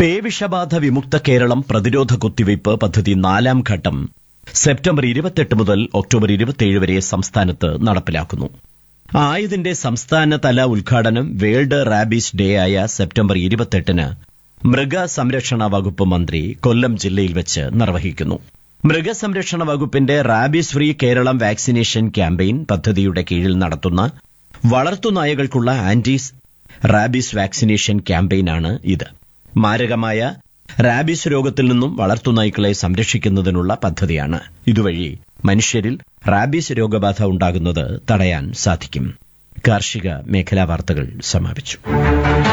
പേവിഷബാധ വിമുക്ത കേരളം പ്രതിരോധ കുത്തിവയ്പ് പദ്ധതി നാലാം ഘട്ടം സെപ്റ്റംബർ ഇരുപത്തെട്ട് മുതൽ ഒക്ടോബർ ഇരുപത്തിയേഴ് വരെ സംസ്ഥാനത്ത് നടപ്പിലാക്കുന്നു ആയതിന്റെ സംസ്ഥാനതല ഉദ്ഘാടനം വേൾഡ് റാബീസ് ഡേ ആയ സെപ്റ്റംബർ ഇരുപത്തെട്ടിന് മൃഗസംരക്ഷണ വകുപ്പ് മന്ത്രി കൊല്ലം ജില്ലയിൽ വെച്ച് നിർവഹിക്കുന്നു മൃഗസംരക്ഷണ വകുപ്പിന്റെ rabies free Keralam vaccination campaign പദ്ധതിയുടെ കീഴിൽ നടത്തുന്ന വളർത്തുനായകൾക്കുള്ള ആന്റീസ് റാബീസ് വാക്സിനേഷൻ ക്യാമ്പയിനാണ് ഇത് മാരകമായ റാബീസ് രോഗത്തിൽ നിന്നും വളർത്തുനായ്ക്കളെ സംരക്ഷിക്കുന്നതിനുള്ള പദ്ധതിയാണ് ഇതുവഴി മനുഷ്യരിൽ റാബീസ് രോഗബാധ ഉണ്ടാകുന്നത് തടയാൻ സാധിക്കും കാർഷിക മേഖലാ വാർത്തകൾ സമാപിച്ചു